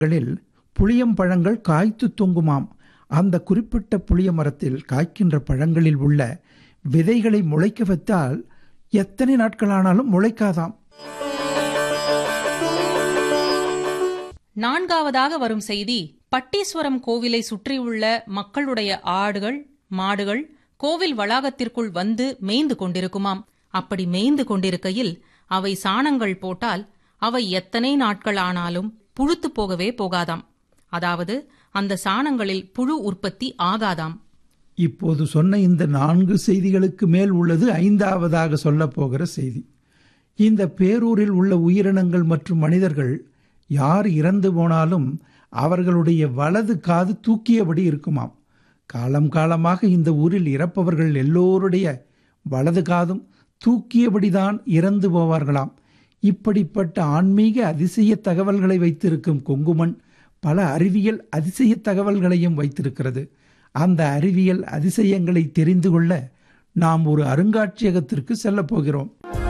களில் புளியம்பழங்கள் காய்த்து தொங்குமாம் அந்த குறிப்பிட்ட புளிய மரத்தில் காய்க்கின்ற பழங்களில் உள்ள விதைகளை முளைக்க வைத்தால் எத்தனை நாட்களானாலும் முளைக்காதாம் நான்காவதாக வரும் செய்தி பட்டீஸ்வரம் கோவிலை சுற்றியுள்ள மக்களுடைய ஆடுகள் மாடுகள் கோவில் வளாகத்திற்குள் வந்து மேய்ந்து கொண்டிருக்குமாம் அப்படி மேய்ந்து கொண்டிருக்கையில் அவை சாணங்கள் போட்டால் அவை எத்தனை நாட்கள் ஆனாலும் புழுத்து போகவே போகாதாம் அதாவது அந்த சாணங்களில் புழு உற்பத்தி ஆகாதாம் இப்போது சொன்ன இந்த நான்கு செய்திகளுக்கு மேல் உள்ளது ஐந்தாவதாக சொல்லப் போகிற செய்தி இந்த பேரூரில் உள்ள உயிரினங்கள் மற்றும் மனிதர்கள் யார் இறந்து போனாலும் அவர்களுடைய வலது காது தூக்கியபடி இருக்குமாம் காலம் காலமாக இந்த ஊரில் இறப்பவர்கள் எல்லோருடைய வலது காதும் தூக்கியபடிதான் இறந்து போவார்களாம் இப்படிப்பட்ட ஆன்மீக அதிசய தகவல்களை வைத்திருக்கும் கொங்குமன் பல அறிவியல் அதிசய தகவல்களையும் வைத்திருக்கிறது அந்த அறிவியல் அதிசயங்களை தெரிந்து கொள்ள நாம் ஒரு அருங்காட்சியகத்திற்கு செல்லப் போகிறோம்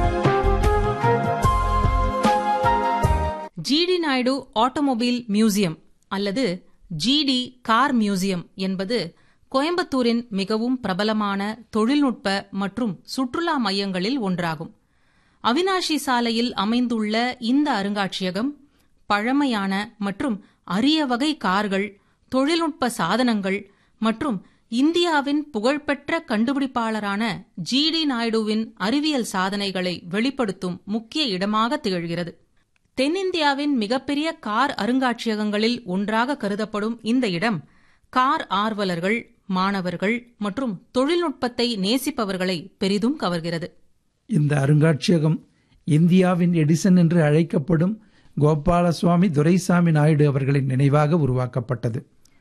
ஜிடி நாயுடு ஆட்டோமொபைல் மியூசியம் அல்லது ஜிடி கார் மியூசியம் என்பது கோயம்புத்தூரின் மிகவும் பிரபலமான தொழில்நுட்ப மற்றும் சுற்றுலா மையங்களில் ஒன்றாகும் அவினாஷி சாலையில் அமைந்துள்ள இந்த அருங்காட்சியகம் பழமையான மற்றும் அரிய வகை கார்கள் தொழில்நுட்ப சாதனங்கள் மற்றும் இந்தியாவின் புகழ்பெற்ற கண்டுபிடிப்பாளரான ஜிடி நாயுடுவின் அறிவியல் சாதனைகளை வெளிப்படுத்தும் முக்கிய இடமாக திகழ்கிறது தென்னிந்தியாவின் மிகப்பெரிய கார் அருங்காட்சியகங்களில் ஒன்றாக கருதப்படும் இந்த இடம் கார் ஆர்வலர்கள் மாணவர்கள் மற்றும் தொழில்நுட்பத்தை நேசிப்பவர்களை பெரிதும் கவர்கிறது இந்த அருங்காட்சியகம் இந்தியாவின் எடிசன் என்று அழைக்கப்படும் கோபாலசுவாமி துரைசாமி நாயுடு அவர்களின் நினைவாக உருவாக்கப்பட்டது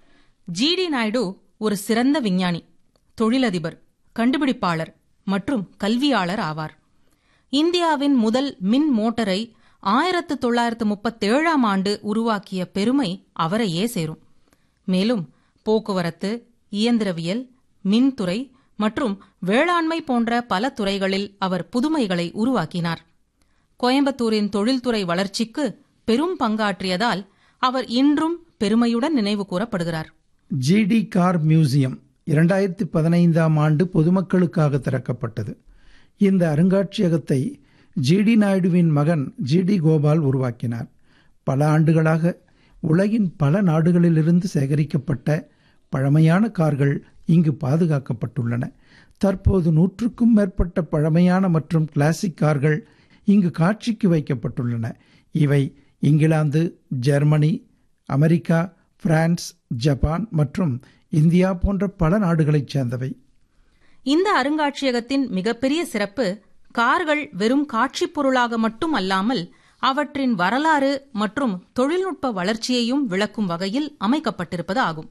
ஜிடி நாயுடு ஒரு சிறந்த விஞ்ஞானி தொழிலதிபர் கண்டுபிடிப்பாளர் மற்றும் கல்வியாளர் ஆவார் இந்தியாவின் முதல் மின் மோட்டரை ஆயிரத்து தொள்ளாயிரத்து முப்பத்தேழாம் ஆண்டு உருவாக்கிய பெருமை அவரையே சேரும் மேலும் போக்குவரத்து இயந்திரவியல் மின்துறை மற்றும் வேளாண்மை போன்ற பல துறைகளில் அவர் புதுமைகளை உருவாக்கினார் கோயம்புத்தூரின் தொழில்துறை வளர்ச்சிக்கு பெரும் பங்காற்றியதால் அவர் இன்றும் பெருமையுடன் நினைவு கூறப்படுகிறார் ஜிடி கார் மியூசியம் இரண்டாயிரத்தி பதினைந்தாம் ஆண்டு பொதுமக்களுக்காக திறக்கப்பட்டது இந்த அருங்காட்சியகத்தை ஜிடி நாயுடுவின் மகன் ஜிடி கோபால் உருவாக்கினார் பல ஆண்டுகளாக உலகின் பல நாடுகளிலிருந்து சேகரிக்கப்பட்ட பழமையான கார்கள் இங்கு பாதுகாக்கப்பட்டுள்ளன தற்போது நூற்றுக்கும் மேற்பட்ட பழமையான மற்றும் கிளாசிக் கார்கள் இங்கு காட்சிக்கு வைக்கப்பட்டுள்ளன இவை England Germany America France Japan மற்றும் இந்தியா போன்ற பல நாடுகளைச் சேர்ந்தவை இந்த அருங்காட்சியகத்தின் மிகப்பெரிய சிறப்பு கார்கள் வெறும் காட்சிப் பொருளாக மட்டும் அல்லாமல் அவற்றின் வரலாறு மற்றும் தொழில்நுட்ப வளர்ச்சியையும் விளக்கும் வகையில் அமைக்கப்பட்டிருப்பது ஆகும்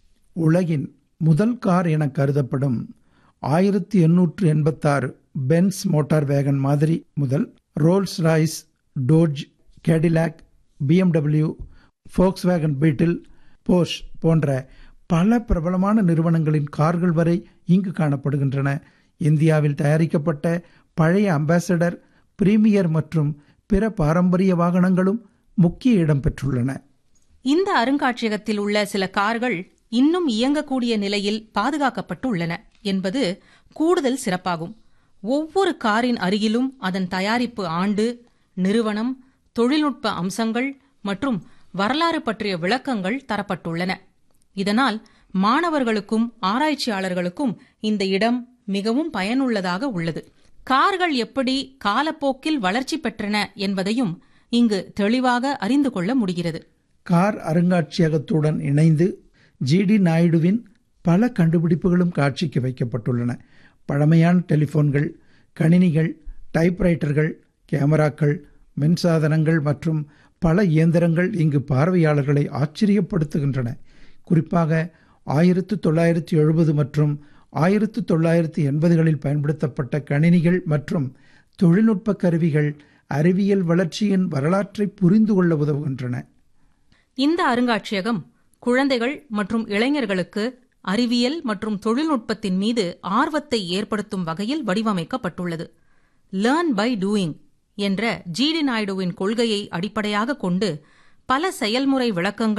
உலகின் முதல் கார் என கருதப்படும் ஆயிரத்தி எண்ணூற்று எண்பத்தாறு பென்ஸ் மோட்டார் வேகன் மாதிரி முதல் Rolls Royce Dodge Cadillac BMW Volkswagen Beetle Bosch போன்ற பல பிரபலமான நிறுவனங்களின் கார்கள் வரை இங்கு காணப்படுகின்றன இந்தியாவில் தயாரிக்கப்பட்ட பழைய அம்பாசடர் பிரீமியர் மற்றும் பிற பாரம்பரிய வாகனங்களும் முக்கிய இடம் பெற்றுள்ளன இந்த அருங்காட்சியகத்தில் உள்ள சில கார்கள் இன்னும் இயங்கக்கூடிய நிலையில் பாதுகாக்கப்பட்டு உள்ளன என்பது கூடுதல் சிறப்பாகும் ஒவ்வொரு காரின் அருகிலும் அதன் தயாரிப்பு ஆண்டு நிறுவனம் தொழில்நுட்ப அம்சங்கள் மற்றும் வரலாறு பற்றிய விளக்கங்கள் தரப்பட்டுள்ளன இதனால் மாணவர்களுக்கும் ஆராய்ச்சியாளர்களுக்கும் இந்த இடம் மிகவும் பயனுள்ளதாக உள்ளது கார்கள் எப்படி காலப்போக்கில் வளர்ச்சி பெற்றன என்பதையும் இங்கு தெளிவாக அறிந்து கொள்ள முடிகிறது கார் அருங்காட்சியகத்துடன் இணைந்து ஜிடி நாயுடுவின் பல கண்டுபிடிப்புகளும் காட்சிக்கு வைக்கப்பட்டுள்ளன பழமையான டெலிபோன்கள் கணினிகள் டைப்ரைட்டர்கள் கேமராக்கள் மின்சாதனங்கள் மற்றும் பல இயந்திரங்கள் இங்கு பார்வையாளர்களை ஆச்சரியப்படுத்துகின்றன குறிப்பாக ஆயிரத்து தொள்ளாயிரத்தி எழுபது மற்றும் ஆயிரத்து தொள்ளாயிரத்தி எண்பதுகளில் பயன்படுத்தப்பட்ட கணினிகள் மற்றும் தொழில்நுட்ப கருவிகள் அறிவியல் வளர்ச்சியின் வரலாற்றை புரிந்து கொள்ள உதவுகின்றன இந்த அருங்காட்சியகம் குழந்தைகள் மற்றும் இளைஞர்களுக்கு அறிவியல் மற்றும் தொழில்நுட்பத்தின் மீது ஆர்வத்தை ஏற்படுத்தும் வகையில் வடிவமைக்கப்பட்டுள்ளது லேர்ன் பை டூயிங் என்ற ஜிடி நாயுடுவின் கொள்கையை அடிப்படையாக கொண்டு பல செயல்முறை விளக்கங்கள்